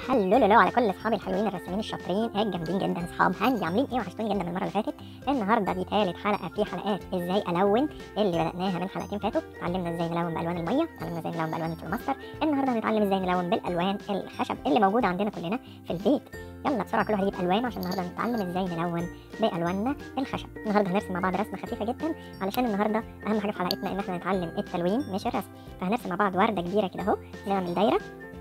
هلو لولو على كل اصحابي الحلوين الرسامين الشاطرين الجامدين جدا اصحاب هاندي عاملين ايه وحشتوني جدا من المره اللي فاتت النهارده دي ثالث حلقه في حلقات ازاي الون اللي بداناها من حلقتين فاتوا اتعلمنا ازاي نلون بالوان الميه اتعلمنا ازاي نلون بالوان الفلوماستر النهارده هنتعلم ازاي نلون بالالوان الخشب اللي موجوده عندنا كلنا في البيت يلا بسرعه كل واحد يجيب الوان عشان النهارده نتعلم ازاي نلون بالواننا الخشب النهارده هنرسم مع بعض رسمه خفيفه جدا علشان النهارده اهم حاجه في حلقتنا ان احنا نتعلم التلوين مش الرسم فهنرسم مع بعض ورده كبيره كده اهو نعمل دايره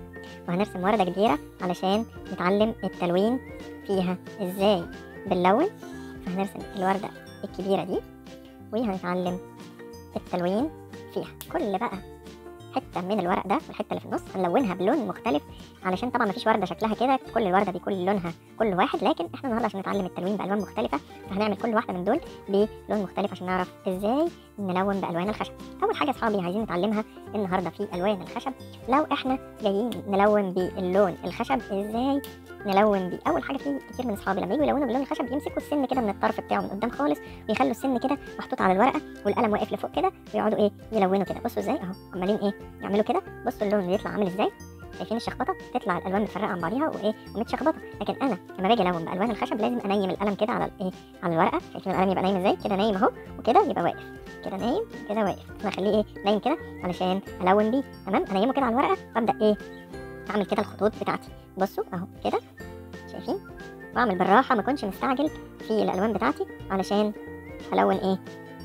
وهنرسم وردة كبيرة علشان نتعلم التلوين فيها ازاي بنلون فهنرسم الوردة الكبيرة دي وهنتعلم التلوين فيها كل بقى حتة من الورق ده والحتة اللي في النص هنلونها بلون مختلف علشان طبعا مفيش وردة شكلها كده كل الوردة بيكون لونها كل واحد لكن احنا النهارده عشان نتعلم التلوين بألوان مختلفة فهنعمل كل واحدة من دول بلون مختلف عشان نعرف ازاي نلون بألوان الخشب أول حاجة أصحابي عايزين نتعلمها النهارده في ألوان الخشب لو احنا جايين نلون باللون الخشب ازاي نلون بيه اول حاجه في كتير من اصحابي لما يجوا يلونوا باللون الخشب يمسكوا السن كده من الطرف بتاعه من قدام خالص ويخلوا السن كده محطوط على الورقه والقلم واقف لفوق كده ويقعدوا ايه يلونوا كده بصوا ازاي اهو عمالين ايه يعملوا كده بصوا اللون بيطلع عامل ازاي شايفين الشخبطه تطلع الالوان متفرقه عن بعضيها وايه ومتشخبطه لكن انا لما باجي الون بالوان الخشب لازم انيم القلم كده على الايه على الورقه شايفين القلم يبقى نايم ازاي كده نايم اهو وكده يبقى واقف كده نايم كده واقف انا اخليه ايه نايم كده علشان الون بيه تمام انيمه كده على الورقه وابدا ايه اعمل كده الخطوط بتاعتي بصوا اهو كده شايفين واعمل بالراحه ما اكونش مستعجل في الالوان بتاعتي علشان الون ايه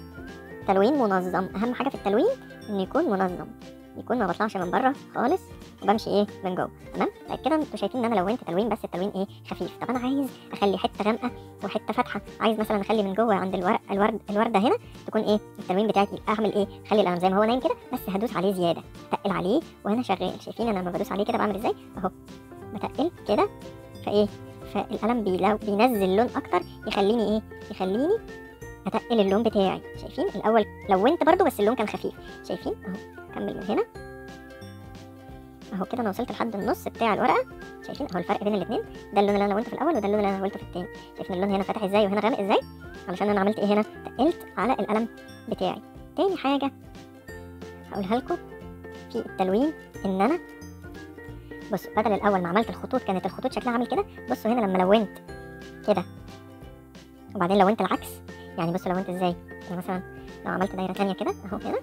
تلوين منظم اهم حاجه في التلوين انه يكون منظم يكون ما بطلعش من بره خالص وبمشي ايه من جوه تمام طيب كده انتوا شايفين ان انا لونت تلوين بس التلوين ايه خفيف طب انا عايز اخلي حته غامقه وحته فاتحه عايز مثلا اخلي من جوه عند الورق الورد الورده هنا تكون ايه التلوين بتاعتي اعمل ايه اخلي القلم زي ما هو نايم كده بس هدوس عليه زياده تقل عليه وانا شغال شايفين انا لما بدوس عليه كده بعمل ازاي اهو بتقل كده فايه فالقلم بيلو بينزل لون اكتر يخليني ايه يخليني اتقل اللون بتاعي شايفين الاول لونت برضو بس اللون كان خفيف شايفين اهو كمل من هنا اهو كده انا وصلت لحد النص بتاع الورقه شايفين اهو الفرق بين الاثنين ده اللون اللي انا لونته في الاول وده اللون اللي انا لونته في الثاني شايفين اللون هنا فاتح ازاي وهنا غامق ازاي علشان انا عملت ايه هنا تقلت على القلم بتاعي تاني حاجه هقولها لكم في التلوين ان انا بصوا بدل الاول ما عملت الخطوط كانت الخطوط شكلها عامل كده بصوا هنا لما لونت كده وبعدين لونت العكس يعني بصوا لونت ازاي يعني مثلا لو عملت دايره تانية كده اهو كده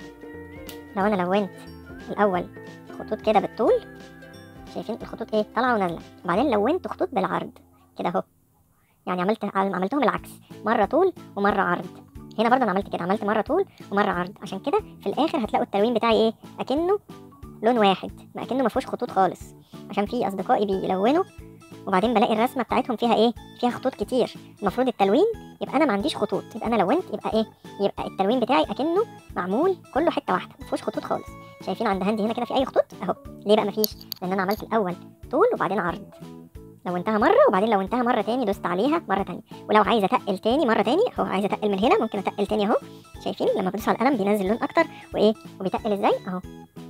لو انا لونت الاول خطوط كده بالطول شايفين الخطوط ايه طالعه ونازله وبعدين لونت خطوط بالعرض كده اهو يعني عملت عملتهم العكس مره طول ومره عرض هنا برضه انا عملت كده عملت مره طول ومره عرض عشان كده في الاخر هتلاقوا التلوين بتاعي ايه اكنه لون واحد ما اكنه ما فيهوش خطوط خالص عشان في اصدقائي بيلونوا وبعدين بلاقي الرسمه بتاعتهم فيها ايه فيها خطوط كتير المفروض التلوين يبقى انا ما عنديش خطوط يبقى انا لونت يبقى ايه يبقى التلوين بتاعي اكنه معمول كله حته واحده ما فيهوش خطوط خالص شايفين عند هندي هنا كده في اي خطوط اهو ليه بقى ما فيش لان انا عملت الاول طول وبعدين عرض لونتها مره وبعدين لونتها مره تاني دوست عليها مره تانية ولو عايزه اتقل تاني مره تاني اهو عايزه اتقل من هنا ممكن اتقل تاني اهو شايفين لما بدوس على القلم بينزل لون اكتر وايه وبيتقل ازاي اهو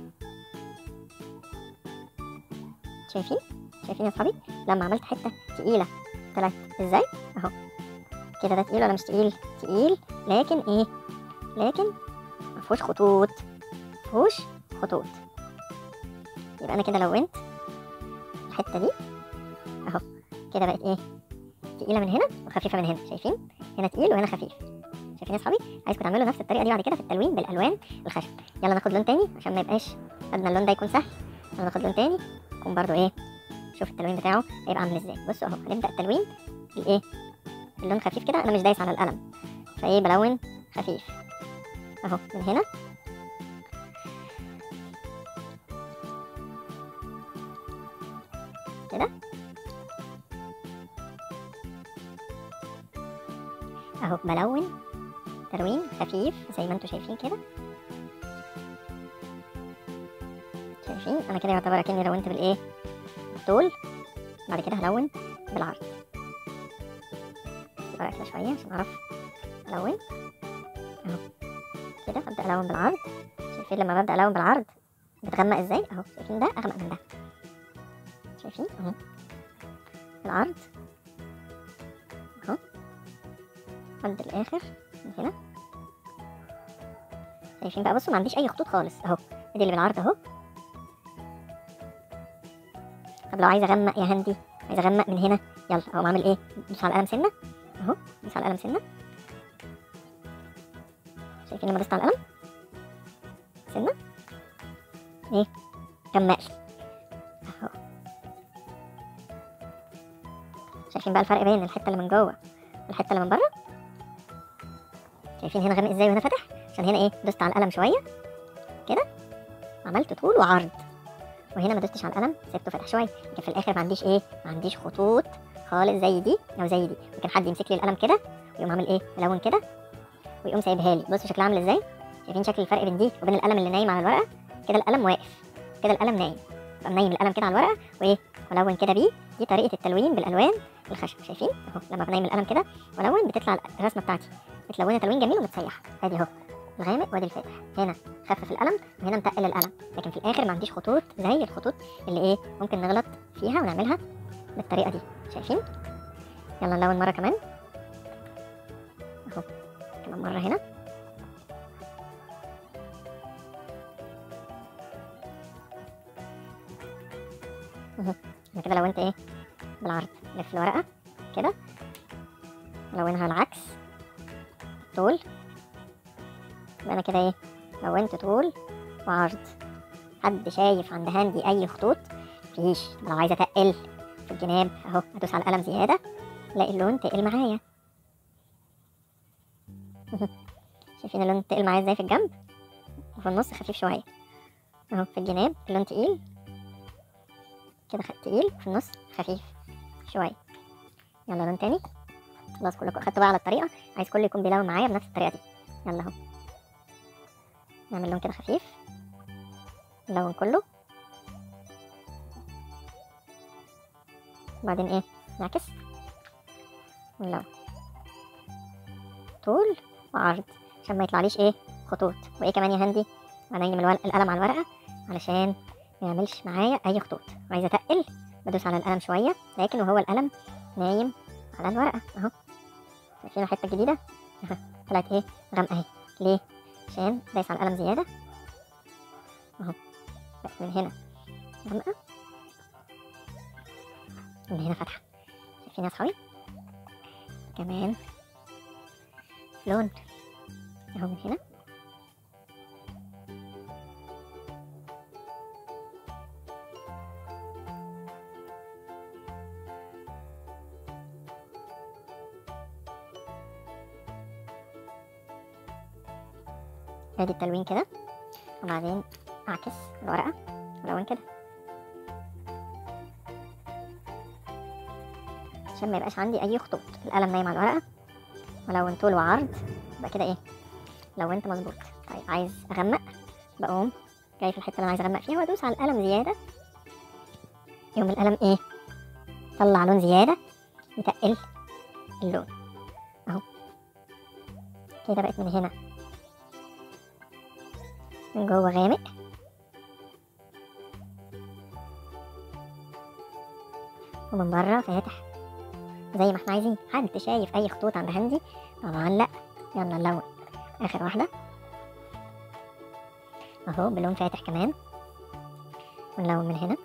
شايفين شايفين يا اصحابي لما عملت حته تقيله طلعت ازاي اهو كده ده تقيل ولا مش تقيل تقيل لكن ايه لكن ما فيهوش خطوط فيهوش خطوط يبقى انا كده لونت الحته دي اهو كده بقت ايه تقيله من هنا وخفيفه من هنا شايفين هنا تقيل وهنا خفيف شايفين يا اصحابي عايزكم تعملوا نفس الطريقه دي بعد كده في التلوين بالالوان الخشب يلا ناخد لون تاني عشان ما يبقاش خدنا اللون ده يكون سهل يلا ناخد لون تاني يكون برضو ايه شوف التلوين بتاعه هيبقى عامل ازاي بصوا اهو هنبدا التلوين بالايه اللون خفيف كده انا مش دايس على القلم فايه بلون خفيف اهو من هنا كده اهو بلون تلوين خفيف زي ما انتم شايفين كده شايفين انا كده يعتبر اكني لونت بالايه بالطول بعد كده هلون بالعرض ورقة كده شوية عشان اعرف الون اهو كده ابدا الون بالعرض شايفين لما ببدا الون بالعرض بتغمق ازاي اهو شايفين ده اغمق من ده شايفين اهو العرض اهو عند الاخر من هنا شايفين بقى بصوا ما عنديش اي خطوط خالص اهو ادي اللي بالعرض اهو طب لو عايزه اغمق يا هندي عايزه اغمق من هنا يلا اقوم اعمل ايه دوس على القلم سنه اهو دوس على القلم سنه شايفين لما دوست على القلم سنه ايه غمق لي اهو شايفين بقى الفرق بين الحته اللي من جوه والحته اللي من بره شايفين هنا غامق ازاي وهنا فاتح عشان هنا ايه دوست على القلم شويه كده عملت طول وعرض وهنا ما دوستش على القلم سبته فاتح شويه لكن في الاخر ما عنديش ايه ما عنديش خطوط خالص زي دي او زي دي ممكن حد يمسك لي القلم كده ويقوم عامل ايه ملون كده ويقوم سايبها لي بصوا شكلها عامل ازاي شايفين شكل الفرق بين دي وبين القلم اللي نايم على الورقه كده القلم واقف كده القلم نايم يبقى منيم القلم كده على الورقه وايه ولون كده بيه دي طريقه التلوين بالالوان الخشب شايفين اهو لما بنيم القلم كده ولون بتطلع الرسمه بتاعتي متلونه تلوين جميل ومتسيح ادي اهو الغامق وادي الفاتح هنا خفف القلم وهنا متقل القلم لكن في الاخر ما عنديش خطوط زي الخطوط اللي ايه ممكن نغلط فيها ونعملها بالطريقه دي شايفين يلا نلون مره كمان اهو كمان مره هنا اهو انا كده لونت ايه بالعرض لف الورقه كده لونها العكس طول يبقى انا كده ايه لونت طول وعرض حد شايف عند هاندي اي خطوط مفيش طب لو عايزه اتقل في الجناب اهو ادوس على القلم زياده الاقي اللون تقل معايا شايفين اللون تقل معايا ازاي في الجنب وفي النص خفيف شويه اهو في الجناب اللون تقيل كده خ- تقيل في النص خفيف شويه يلا لون تاني خلاص كلكم اخدتوا بقى على الطريقه عايز كله يكون بيلون معايا بنفس الطريقه دي يلا اهو نعمل لون كده خفيف نلون كله وبعدين ايه نعكس ونلون طول وعرض عشان ما يطلعليش ايه خطوط وايه كمان يا هندي انيم الول- القلم على الورقه علشان ما يعملش معايا اي خطوط عايزه اتقل بدوس على القلم شويه لكن وهو القلم نايم على الورقه اهو شايفين الحته الجديده اهو طلعت ايه غامقه اهي ليه عشان دايس على القلم زياده اهو بقت من هنا غامقه من هنا فاتحه شايفين يا اصحابي كمان لون اهو من هنا ادي التلوين كده وبعدين اعكس الورقه ولون كده عشان ما يبقاش عندي اي خطوط القلم نايم على الورقه ولون طول وعرض يبقى كده ايه لونت مظبوط طيب عايز اغمق بقوم جاي في الحته اللي انا عايز اغمق فيها وادوس على القلم زياده يقوم القلم ايه طلع لون زياده يتقل اللون اهو كده بقت من هنا من جوه غامق ومن بره فاتح زي ما احنا عايزين حد شايف اي خطوط عند هندي طبعا لا يلا نلون اخر واحده اهو بلون فاتح كمان ونلون من هنا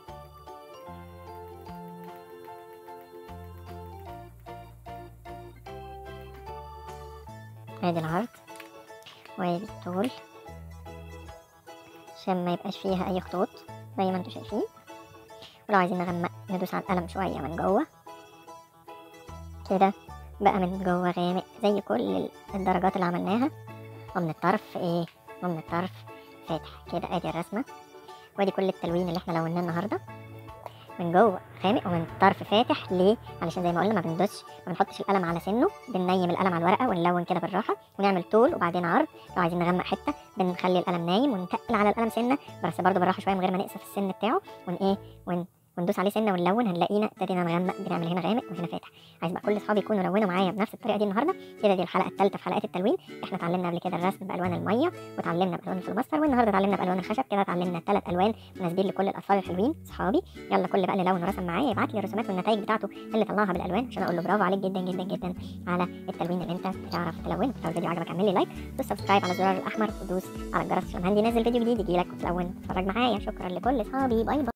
ادي العرض وادي الطول عشان ما يبقاش فيها اي خطوط زي ما انتوا شايفين ولو عايزين نغمق ندوس على القلم شويه من جوه كده بقى من جوه غامق زي كل الدرجات اللي عملناها ومن الطرف ايه ومن الطرف فاتح كده ادي الرسمه وادي كل التلوين اللي احنا لوناه النهارده من جوه غامق ومن الطرف فاتح ليه علشان زي ما قلنا ما بندوسش ما بنحطش القلم على سنه بننيم القلم على الورقه ونلون كده بالراحه ونعمل طول وبعدين عرض لو عايزين نغمق حته بنخلي القلم نايم ونتقل على القلم سنه بس برضه بالراحه شويه من غير ما نقصف السن بتاعه ون ايه ون وندوس عليه سنه ونلون هنلاقينا ابتدينا نغمق بنعمل هنا غامق وهنا فاتح عايز بقى كل اصحابي يكونوا لونوا معايا بنفس الطريقه دي النهارده كده دي الحلقه الثالثه في حلقات التلوين احنا اتعلمنا قبل كده الرسم بالوان الميه وتعلمنا بالوان الفلوماستر والنهارده اتعلمنا بالوان الخشب كده اتعلمنا ثلاث الوان مناسبين لكل الاطفال الحلوين اصحابي يلا كل بقى اللي لون ورسم معايا يبعت لي الرسومات والنتائج بتاعته اللي طلعها بالالوان عشان اقول له برافو عليك جدا جدا جدا على التلوين اللي انت بتعرف تلونه لو الفيديو عجبك اعمل لي لايك دوس سبسكرايب على الزرار الاحمر ودوس على الجرس عشان عندي نازل فيديو جديد يجيلك وتلون تتفرج معايا شكرا لكل اصحابي باي باي